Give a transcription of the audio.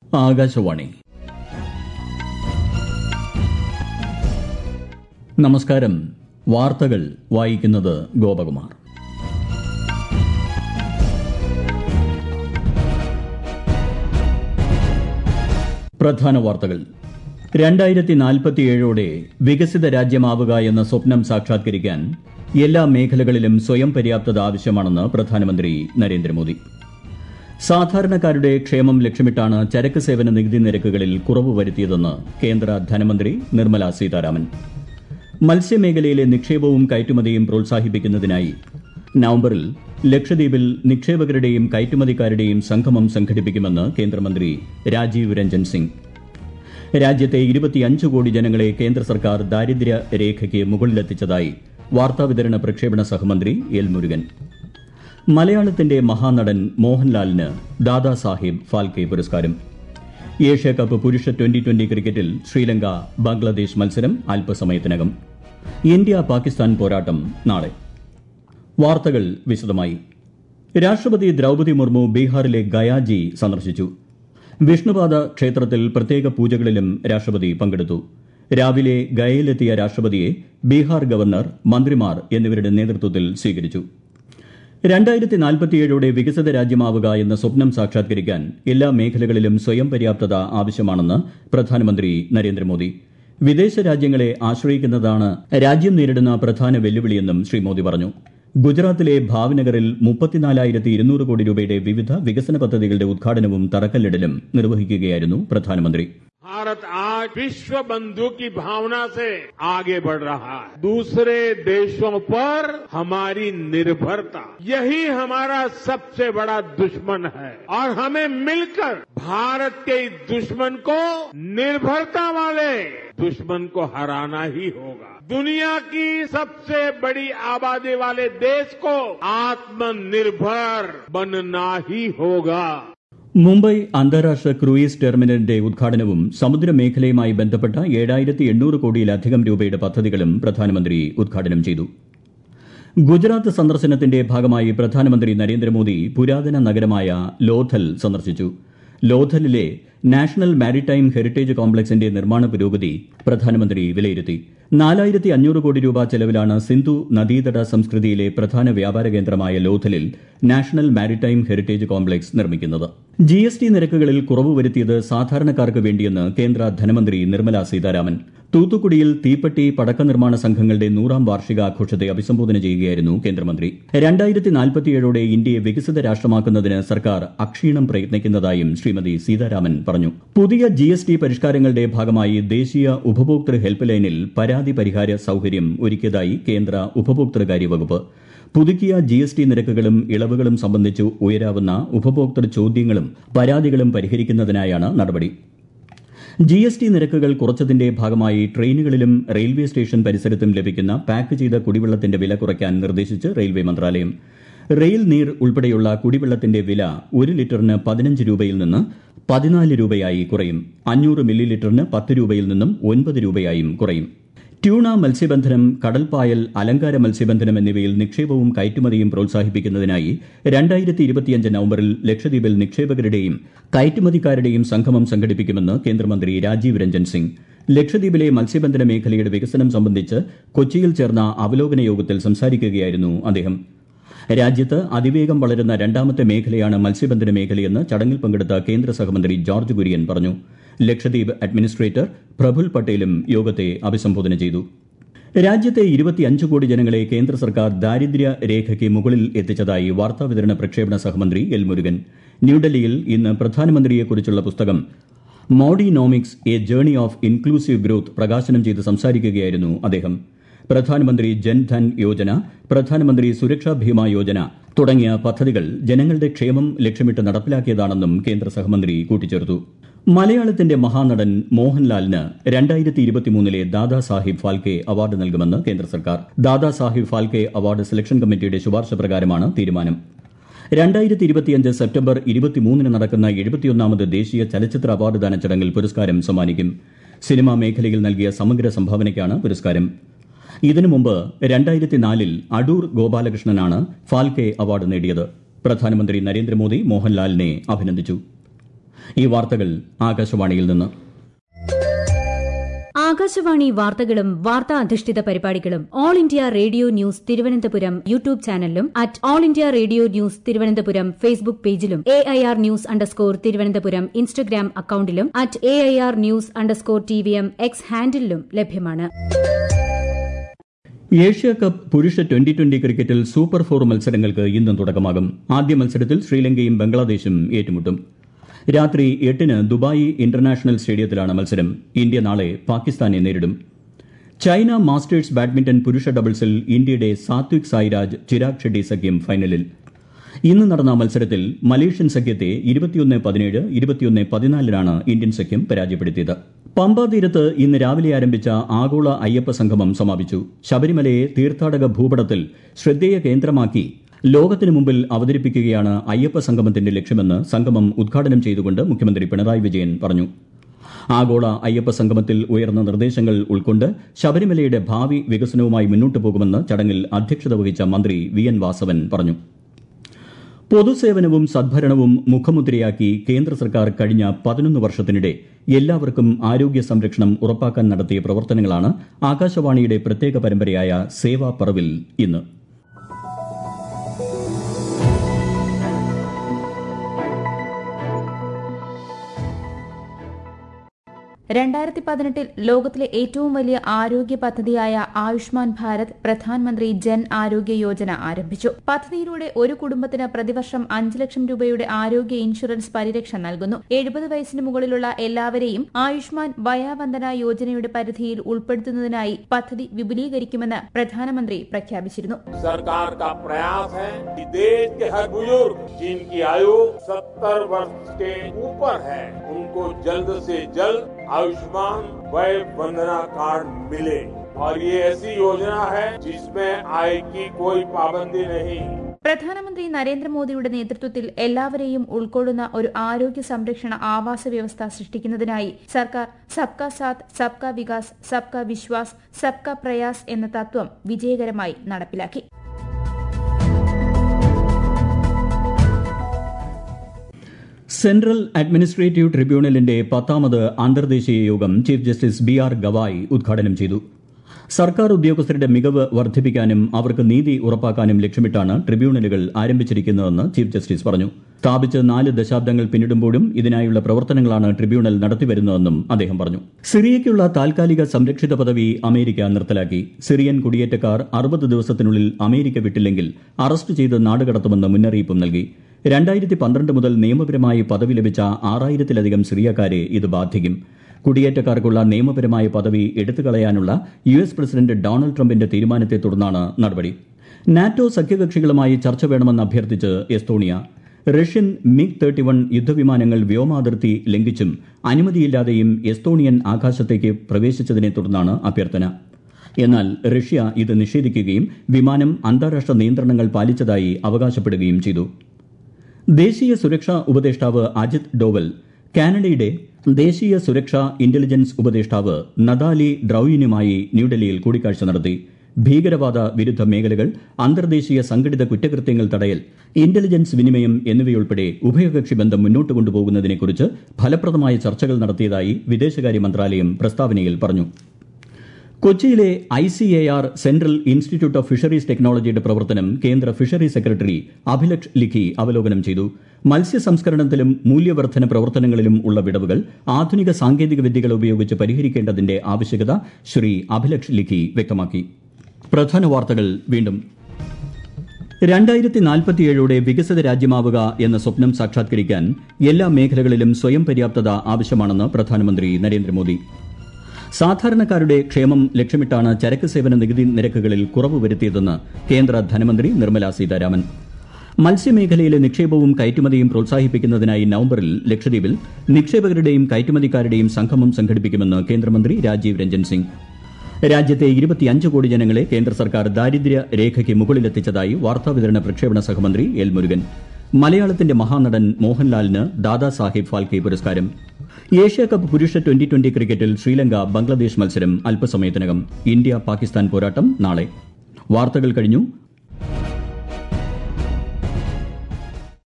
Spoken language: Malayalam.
ആകാശവാണി നമസ്കാരം വാർത്തകൾ വായിക്കുന്നത് ഗോപകുമാർ പ്രധാന വാർത്തകൾ രണ്ടായിരത്തി നാൽപ്പത്തിയേഴോടെ വികസിത രാജ്യമാവുക എന്ന സ്വപ്നം സാക്ഷാത്കരിക്കാൻ എല്ലാ മേഖലകളിലും സ്വയം പര്യാപ്തത ആവശ്യമാണെന്ന് പ്രധാനമന്ത്രി നരേന്ദ്രമോദി സാധാരണക്കാരുടെ ക്ഷേമം ലക്ഷ്യമിട്ടാണ് ചരക്ക് സേവന നികുതി നിരക്കുകളിൽ കുറവ് വരുത്തിയതെന്ന് കേന്ദ്ര ധനമന്ത്രി നിർമ്മല സീതാരാമൻ മത്സ്യമേഖലയിലെ നിക്ഷേപവും കയറ്റുമതിയും പ്രോത്സാഹിപ്പിക്കുന്നതിനായി നവംബറിൽ ലക്ഷദ്വീപിൽ നിക്ഷേപകരുടെയും കയറ്റുമതിക്കാരുടെയും സംഗമം സംഘടിപ്പിക്കുമെന്ന് കേന്ദ്രമന്ത്രി രാജീവ് രഞ്ജൻ സിംഗ് രാജ്യത്തെ ഇരുപത്തിയഞ്ച് കോടി ജനങ്ങളെ കേന്ദ്ര സർക്കാർ ദാരിദ്ര്യ രേഖയ്ക്ക് മുകളിലെത്തിച്ചതായി വാർത്താവിതരണ പ്രക്ഷേപണ സഹമന്ത്രി എൽ മുരുകൻ മലയാളത്തിന്റെ മഹാനടൻ മോഹൻലാലിന് ദാദാ സാഹിബ് ഫാൽക്കെ പുരസ്കാരം ഏഷ്യ കപ്പ് പുരുഷ ട്വന്റി ട്വന്റി ക്രിക്കറ്റിൽ ശ്രീലങ്ക ബംഗ്ലാദേശ് മത്സരം അല്പസമയത്തിനകം ഇന്ത്യ പാകിസ്ഥാൻ പോരാട്ടം നാളെ വാർത്തകൾ വിശദമായി രാഷ്ട്രപതി ദ്രൌപതി മുർമു ബീഹാറിലെ ഗയാജി സന്ദർശിച്ചു വിഷ്ണുപാദ ക്ഷേത്രത്തിൽ പ്രത്യേക പൂജകളിലും രാഷ്ട്രപതി പങ്കെടുത്തു രാവിലെ ഗയയിലെത്തിയ രാഷ്ട്രപതിയെ ബീഹാർ ഗവർണർ മന്ത്രിമാർ എന്നിവരുടെ നേതൃത്വത്തിൽ സ്വീകരിച്ചു രണ്ടായിരത്തി നാൽപ്പത്തിയേഴോടെ വികസിത രാജ്യമാവുക എന്ന സ്വപ്നം സാക്ഷാത്കരിക്കാൻ എല്ലാ മേഖലകളിലും സ്വയം പര്യാപ്തത ആവശ്യമാണെന്ന് പ്രധാനമന്ത്രി നരേന്ദ്രമോദി വിദേശ രാജ്യങ്ങളെ ആശ്രയിക്കുന്നതാണ് രാജ്യം നേരിടുന്ന പ്രധാന വെല്ലുവിളിയെന്നും ശ്രീ മോദി പറഞ്ഞു ഗുജറാത്തിലെ ഭാവ്നഗറിൽ മുപ്പത്തിനാലായിരത്തി ഇരുന്നൂറ് കോടി രൂപയുടെ വിവിധ വികസന പദ്ധതികളുടെ ഉദ്ഘാടനവും തറക്കല്ലിടലും നിർവഹിക്കുകയായിരുന്നു പ്രധാനമന്ത്രി भारत आज विश्व बंधु की भावना से आगे बढ़ रहा है दूसरे देशों पर हमारी निर्भरता यही हमारा सबसे बड़ा दुश्मन है और हमें मिलकर भारत के इस दुश्मन को निर्भरता वाले दुश्मन को हराना ही होगा दुनिया की सबसे बड़ी आबादी वाले देश को आत्मनिर्भर बनना ही होगा മുംബൈ അന്താരാഷ്ട്ര ക്രൂയിസ് ടെർമിനലിന്റെ ഉദ്ഘാടനവും സമുദ്രമേഖലയുമായി ബന്ധപ്പെട്ട ഏഴായിരത്തി എണ്ണൂറ് കോടിയിലധികം രൂപയുടെ പദ്ധതികളും പ്രധാനമന്ത്രി ഉദ്ഘാടനം ചെയ്തു ഗുജറാത്ത് സന്ദർശനത്തിന്റെ ഭാഗമായി പ്രധാനമന്ത്രി നരേന്ദ്രമോദി പുരാതന നഗരമായ ലോഥൽ സന്ദർശിച്ചു ലോഥലിലെ നാഷണൽ മാരിടൈം ഹെറിറ്റേജ് കോംപ്ലക്സിന്റെ നിർമ്മാണ പുരോഗതി പ്രധാനമന്ത്രി വിലയിരുത്തി നാലായിരത്തി അഞ്ഞൂറ് കോടി രൂപ ചെലവിലാണ് സിന്ധു നദീതട സംസ്കൃതിയിലെ പ്രധാന വ്യാപാര കേന്ദ്രമായ ലോഥലിൽ നാഷണൽ മാരിടൈം ഹെറിറ്റേജ് കോംപ്ലക്സ് നിർമ്മിക്കുന്നത് ജി എസ് ടി നിരക്കുകളിൽ കുറവ് വരുത്തിയത് സാധാരണക്കാർക്ക് വേണ്ടിയെന്ന് കേന്ദ്ര ധനമന്ത്രി നിർമ്മല സീതാരാമൻ തൂത്തുക്കുടിയിൽ തീപ്പെട്ടി പടക്ക നിർമ്മാണ സംഘങ്ങളുടെ നൂറാം വാർഷികാഘോഷത്തെ അഭിസംബോധന ചെയ്യുകയായിരുന്നു കേന്ദ്രമന്ത്രി രണ്ടായിരത്തി നാൽപ്പത്തിയേഴോടെ ഇന്ത്യയെ വികസിത രാഷ്ട്രമാക്കുന്നതിന് സർക്കാർ അക്ഷീണം പ്രയത്നിക്കുന്നതായും ശ്രീമതി സീതാരാമൻ പറഞ്ഞു പുതിയ ജി എസ് ടി പരിഷ്കാരങ്ങളുടെ ഭാഗമായി ദേശീയ ഉപഭോക്തൃ ഹെൽപ്പ് ലൈനിൽ പരാതി പരിഹാര സൌകര്യം ഒരുക്കിയതായി കേന്ദ്ര ഉപഭോക്തൃകാര്യ വകുപ്പ് പുതുക്കിയ ജി എസ് ടി നിരക്കുകളും ഇളവുകളും സംബന്ധിച്ച് ഉയരാവുന്ന ഉപഭോക്തൃ ചോദ്യങ്ങളും പരാതികളും പരിഹരിക്കുന്നതിനായാണ് നടപടി ജി എസ് ടി നിരക്കുകൾ കുറച്ചതിന്റെ ഭാഗമായി ട്രെയിനുകളിലും റെയിൽവേ സ്റ്റേഷൻ പരിസരത്തും ലഭിക്കുന്ന പാക്ക് ചെയ്ത കുടിവെള്ളത്തിന്റെ വില കുറയ്ക്കാൻ നിർദ്ദേശിച്ച് റെയിൽവേ മന്ത്രാലയം റെയിൽ നീർ ഉൾപ്പെടെയുള്ള കുടിവെള്ളത്തിന്റെ വില ഒരു ലിറ്ററിന് പതിനഞ്ച് രൂപയിൽ നിന്ന് പതിനാല് രൂപയായി കുറയും അഞ്ഞൂറ് മില്ലി ലിറ്ററിന് പത്ത് രൂപയിൽ നിന്നും ഒൻപത് രൂപയായും കുറയും ട്യൂണ മത്സ്യബന്ധനം കടൽപ്പായൽ അലങ്കാര മത്സ്യബന്ധനം എന്നിവയിൽ നിക്ഷേപവും കയറ്റുമതിയും പ്രോത്സാഹിപ്പിക്കുന്നതിനായി രണ്ടായിരത്തി ഇരുപത്തിയഞ്ച് നവംബറിൽ ലക്ഷദ്വീപിൽ നിക്ഷേപകരുടെയും കയറ്റുമതിക്കാരുടെയും സംഗമം സംഘടിപ്പിക്കുമെന്ന് കേന്ദ്രമന്ത്രി രാജീവ് രഞ്ജൻ സിംഗ് ലക്ഷദ്വീപിലെ മത്സ്യബന്ധന മേഖലയുടെ വികസനം സംബന്ധിച്ച് കൊച്ചിയിൽ ചേർന്ന അവലോകന യോഗത്തിൽ സംസാരിക്കുകയായിരുന്നു അദ്ദേഹം രാജ്യത്ത് അതിവേഗം വളരുന്ന രണ്ടാമത്തെ മേഖലയാണ് മത്സ്യബന്ധന മേഖലയെന്ന് ചടങ്ങിൽ പങ്കെടുത്ത കേന്ദ്ര സഹമന്ത്രി ജോർജ് കുര്യൻ പറഞ്ഞു ലക്ഷദ്വീപ് അഡ്മിനിസ്ട്രേറ്റർ പ്രഫുൽ പട്ടേലും യോഗത്തെ അഭിസംബോധന ചെയ്തു രാജ്യത്തെ ഇരുപത്തിയഞ്ച് കോടി ജനങ്ങളെ കേന്ദ്ര സർക്കാർ ദാരിദ്ര്യ രേഖയ്ക്ക് മുകളിൽ എത്തിച്ചതായി വാർത്താവിതരണ പ്രക്ഷേപണ സഹമന്ത്രി എൽ മുരുകൻ ന്യൂഡൽഹിയിൽ ഇന്ന് പ്രധാനമന്ത്രിയെക്കുറിച്ചുള്ള പുസ്തകം Modinomics a journey of inclusive growth പ്രകാശനം ചെയ്ത് സംസാരിക്കുകയായിരുന്നു അദ്ദേഹം പ്രധാനമന്ത്രി ജൻധൻ യോജന പ്രധാനമന്ത്രി സുരക്ഷാ ഭീമ യോജന തുടങ്ങിയ പദ്ധതികൾ ജനങ്ങളുടെ ക്ഷേമം ലക്ഷ്യമിട്ട് നടപ്പിലാക്കിയതാണെന്നും കേന്ദ്ര സഹമന്ത്രി കൂട്ടിച്ചേർത്തു മലയാളത്തിന്റെ മഹാനടൻ മോഹൻലാലിന് രണ്ടായിരത്തി ഇരുപത്തിമൂന്നിലെ ദാദാ സാഹിബ് ഫാൽക്കെ അവാർഡ് നൽകുമെന്ന് കേന്ദ്ര സർക്കാർ ദാദാ സാഹിബ് ഫാൽക്കെ അവാർഡ് സെലക്ഷൻ കമ്മിറ്റിയുടെ ശുപാർശ പ്രകാരമാണ് തീരുമാനം രണ്ടായിരത്തി ഇരുപത്തിയഞ്ച് സെപ്റ്റംബർ ഇരുപത്തിമൂന്നിന് നടക്കുന്ന എഴുപത്തിയൊന്നാമത് ദേശീയ ചലച്ചിത്ര അവാർഡ് ദാന ചടങ്ങിൽ പുരസ്കാരം സമ്മാനിക്കും സിനിമാ മേഖലയിൽ നൽകിയ സമഗ്ര സംഭാവനയ്ക്കാണ് പുരസ്കാരം ഇതിനു മുമ്പ് രണ്ടായിരത്തി നാലിൽ അടൂർ ഗോപാലകൃഷ്ണനാണ് ഫാൽക്കെ അവാർഡ് നേടിയത് പ്രധാനമന്ത്രി നരേന്ദ്രമോദി മോഹൻലാലിനെ അഭിനന്ദിച്ചു ഈ വാർത്തകൾ ആകാശവാണിയിൽ നിന്ന് ആകാശവാണി വാർത്തകളും വാർത്താ അധിഷ്ഠിത പരിപാടികളും all India radio news Thiruvananthapuram YouTube ചാനലിലും at all India radio news Thiruvananthapuram Facebook പേജിലും A I R news underscore Thiruvananthapuram Instagram അക്കൌണ്ടിലും at A I R news underscore T V M X ഹാൻഡിലും ലഭ്യമാണ് ഏഷ്യ കപ്പ് പുരുഷ ട്വന്റി ട്വന്റി ക്രിക്കറ്റിൽ സൂപ്പർ ഫോർ മത്സരങ്ങൾക്ക് ഇന്നും തുടക്കമാകും ആദ്യ മത്സരത്തിൽ ശ്രീലങ്കയും ബംഗ്ലാദേശും ഏറ്റുമുട്ടും രാത്രി എട്ടിന് ദുബായി ഇന്റർനാഷണൽ സ്റ്റേഡിയത്തിലാണ് മത്സരം ഇന്ത്യ നാളെ പാകിസ്ഥാനെ നേരിടും ചൈന മാസ്റ്റേഴ്സ് ബാഡ്മിന്റൺ പുരുഷ ഡബിൾസിൽ ഇന്ത്യയുടെ സാത്വിക് സായിരാജ് ചിരാഗ് ഷെഡ്ഡി സഖ്യം ഫൈനലിൽ ഇന്ന് നടന്ന മത്സരത്തിൽ മലേഷ്യൻ സഖ്യത്തെ ഇരുപത്തിയൊന്ന് പതിനേഴ് ഇരുപത്തിയൊന്ന് പതിനാലിനാണ് ഇന്ത്യൻ സഖ്യം പരാജയപ്പെടുത്തിയത് പമ്പാ തീരത്ത് ഇന്ന് രാവിലെ ആരംഭിച്ച ആഗോള അയ്യപ്പ സംഗമം സമാപിച്ചു ശബരിമലയെ തീർത്ഥാടക ഭൂപടത്തിൽ ശ്രദ്ധേയ കേന്ദ്രമാക്കി ലോകത്തിനു മുമ്പിൽ അവതരിപ്പിക്കുകയാണ് അയ്യപ്പ സംഗമത്തിന്റെ ലക്ഷ്യമെന്ന് സംഗമം ഉദ്ഘാടനം ചെയ്തുകൊണ്ട് മുഖ്യമന്ത്രി പിണറായി വിജയൻ പറഞ്ഞു ആഗോള അയ്യപ്പ സംഗമത്തിൽ ഉയർന്ന നിർദ്ദേശങ്ങൾ ഉൾക്കൊണ്ട് ശബരിമലയുടെ ഭാവി വികസനവുമായി മുന്നോട്ടു പോകുമെന്ന് ചടങ്ങിൽ അധ്യക്ഷത വഹിച്ച മന്ത്രി വി എൻ വാസവൻ പറഞ്ഞു പൊതുസേവനവും സദ്ഭരണവും മുഖമുദ്രയാക്കി കേന്ദ്ര സർക്കാർ കഴിഞ്ഞ പതിനൊന്ന് വർഷത്തിനിടെ എല്ലാവർക്കും ആരോഗ്യ സംരക്ഷണം ഉറപ്പാക്കാൻ നടത്തിയ പ്രവർത്തനങ്ങളാണ് ആകാശവാണിയുടെ പ്രത്യേക പരമ്പരയായ സേവാ പറവിൽ ഇന്ന് രണ്ടായിരത്തി പതിനെട്ടിൽ ലോകത്തിലെ ഏറ്റവും വലിയ ആരോഗ്യ പദ്ധതിയായ ആയുഷ്മാൻ ഭാരത് പ്രധാനമന്ത്രി ജൻ ആരോഗ്യ യോജന ആരംഭിച്ചു പദ്ധതിയിലൂടെ ഒരു കുടുംബത്തിന് പ്രതിവർഷം അഞ്ച് ലക്ഷം രൂപയുടെ ആരോഗ്യ ഇൻഷുറൻസ് പരിരക്ഷ നൽകുന്നു എഴുപത് വയസ്സിന് മുകളിലുള്ള എല്ലാവരെയും ആയുഷ്മാൻ വയാവന്ദന യോജനയുടെ പരിധിയിൽ ഉൾപ്പെടുത്തുന്നതിനായി പദ്ധതി വിപുലീകരിക്കുമെന്ന് പ്രധാനമന്ത്രി പ്രഖ്യാപിച്ചിരുന്നു सरकार का प्रयास है कि देश के हर बुजुर्ग जिनकी आयु 70 वर्ष के ऊपर है उनको जल्द से जल्द आयुष्मान वय वंदना कार्ड मिले और ये ऐसी योजना है जिसमें आय की कोई पाबंदी नहीं പ്രധാനമന്ത്രി നരേന്ദ്രമോദിയുടെ നേതൃത്വത്തിൽ എല്ലാവരെയും ഉൾക്കൊള്ളുന്ന ഒരു ആരോഗ്യ സംരക്ഷണ ആവാസ വ്യവസ്ഥ സൃഷ്ടിക്കുന്നതിനായി സർക്കാർ സബ്കാ സാത്ത് സബ്കാ വികാസ് സബ്കാ വിശ്വാസ് സബ്കാ പ്രയാസ് എന്ന തത്വം വിജയകരമായി നടപ്പിലാക്കി സെൻട്രൽ അഡ്മിനിസ്ട്രേറ്റീവ് ട്രിബ്യൂണലിന്റെ പത്താമത് അന്തർദേശീയ യോഗം chief justice B R Gavai ഉദ്ഘാടനം ചെയ്തു സർക്കാർ ഉദ്യോഗസ്ഥരുടെ മികവ് വർദ്ധിപ്പിക്കാനും അവർക്ക് നീതി ഉറപ്പാക്കാനും ലക്ഷ്യമിട്ടാണ് ട്രിബ്യൂണലുകൾ ആരംഭിച്ചിരിക്കുന്നതെന്ന് ചീഫ് ജസ്റ്റിസ് പറഞ്ഞു സ്ഥാപിച്ച് നാല് ദശാബ്ദങ്ങൾ പിന്നിടുമ്പോഴും ഇതിനായുള്ള പ്രവർത്തനങ്ങളാണ് ട്രിബ്യൂണൽ നടത്തിവരുന്നതെന്നും അദ്ദേഹം പറഞ്ഞു സിറിയയ്ക്കുള്ള താൽക്കാലിക സംരക്ഷിത പദവി അമേരിക്ക നിർത്തലാക്കി സിറിയൻ കുടിയേറ്റക്കാർ അറുപത് ദിവസത്തിനുള്ളിൽ അമേരിക്ക വിട്ടില്ലെങ്കിൽ അറസ്റ്റ് ചെയ്ത് നാടുകടത്തുമെന്ന് മുന്നറിയിപ്പും നൽകി രണ്ടായിരത്തി പന്ത്രണ്ട് മുതൽ നിയമപരമായി പദവി ലഭിച്ച ആറായിരത്തിലധികം സിറിയക്കാരെ ഇത് ബാധിക്കും കുടിയേറ്റക്കാർക്കുള്ള നിയമപരമായ പദവി എടുത്തുകളയാനുള്ള യു എസ് പ്രസിഡന്റ് ഡൊണാൾഡ് ട്രംപിന്റെ തീരുമാനത്തെ തുടർന്നാണ് നടപടി നാറ്റോ സഖ്യകക്ഷികളുമായി ചർച്ച വേണമെന്ന് അഭ്യർത്ഥിച്ച് Estonia Russian MiG thirty one യുദ്ധവിമാനങ്ങൾ വ്യോമാതിർത്തി ലംഘിച്ചും അനുമതിയില്ലാതെയും എസ്തോണിയൻ ആകാശത്തേക്ക് പ്രവേശിച്ചതിനെ തുടർന്നാണ് അഭ്യർത്ഥന എന്നാൽ റഷ്യ ഇത് നിഷേധിക്കുകയും വിമാനം അന്താരാഷ്ട്ര നിയന്ത്രണങ്ങൾ പാലിച്ചതായി അവകാശപ്പെടുകയും ചെയ്തു ദേശീയ സുരക്ഷാ ഉപദേഷ്ടാവ് അജിത് ഡോവൽ കാനഡയുടെ ദേശീയ സുരക്ഷാ ഇന്റലിജൻസ് ഉപദേഷ്ടാവ് നദാലി ഡ്രൌയിനുമായി ന്യൂഡൽഹിയിൽ കൂടിക്കാഴ്ച നടത്തി ഭീകരവാദ വിരുദ്ധ മേഖലകൾ അന്തർദേശീയ സംഘടിത കുറ്റകൃത്യങ്ങൾ തടയൽ ഇന്റലിജൻസ് വിനിമയം എന്നിവയുൾപ്പെടെ ഉഭയകക്ഷി ബന്ധം മുന്നോട്ട് കൊണ്ടുപോകുന്നതിനെക്കുറിച്ച് ഫലപ്രദമായ ചർച്ചകൾ നടത്തിയതായി വിദേശകാര്യ മന്ത്രാലയം പ്രസ്താവനയിൽ പറഞ്ഞു കൊച്ചിയിലെ I C A R central institute of fisheries ടെക്നോളജിയുടെ പ്രവർത്തനം കേന്ദ്ര ഫിഷറീസ് സെക്രട്ടറി അഭിലക്ഷ് ലിഖി അവലോകനം ചെയ്തു മത്സ്യ സംസ്കരണത്തിലും മൂല്യവർദ്ധന പ്രവർത്തനങ്ങളിലും ഉള്ള വിടവുകൾ ആധുനിക സാങ്കേതിക വിദ്യകൾ ഉപയോഗിച്ച് പരിഹരിക്കേണ്ടതിന്റെ ആവശ്യകത ശ്രീ അഭിലക്ഷ് ലിഖി വ്യക്തമാക്കി പ്രധാന വാർത്തകൾ വീണ്ടും രണ്ടായിരത്തി നാൽപ്പത്തിയേഴോടെ വികസിത രാജ്യമാവുക എന്ന സ്വപ്നം സാക്ഷാത്കരിക്കാൻ എല്ലാ മേഖലകളിലും സ്വയം പര്യാപ്തത ആവശ്യമാണെന്ന് പ്രധാനമന്ത്രി നരേന്ദ്രമോദി സാധാരണക്കാരുടെ ക്ഷേമം ലക്ഷ്യമിട്ടാണ് ചരക്ക് സേവന നികുതി നിരക്കുകളിൽ കുറവ് വരുത്തിയതെന്ന് കേന്ദ്ര ധനമന്ത്രി നിർമ്മല സീതാരാമൻ മത്സ്യമേഖലയിലെ നിക്ഷേപവും കയറ്റുമതിയും പ്രോത്സാഹിപ്പിക്കുന്നതിനായി നവംബറിൽ ലക്ഷദ്വീപിൽ നിക്ഷേപകരുടെയും കയറ്റുമതിക്കാരുടെയും സംഗമം സംഘടിപ്പിക്കുമെന്ന് കേന്ദ്രമന്ത്രി രാജീവ് രഞ്ജൻ സിംഗ് രാജ്യത്തെ ഇരുപത്തിയഞ്ച് കോടി ജനങ്ങളെ കേന്ദ്ര സർക്കാർ ദാരിദ്ര്യ രേഖയ്ക്ക് മുകളിലെത്തിച്ചതായി വാർത്താവിതരണ പ്രക്ഷേപണ സഹമന്ത്രി എൽ മുരുകൻ മലയാളത്തിന്റെ മഹാനടൻ മോഹൻലാലിന് ദാദാ സാഹിബ് ഫാൽക്കെ പുരസ്കാരം ഏഷ്യ കപ്പ് പുരുഷ ട്വന്റി ട്വന്റി ക്രിക്കറ്റിൽ ശ്രീലങ്ക ബംഗ്ലാദേശ് മത്സരം അല്പസമയത്തിനകം ഇന്ത്യ പാകിസ്ഥാൻ പോരാട്ടം നാളെ വാർത്തകൾ കഴിഞ്ഞു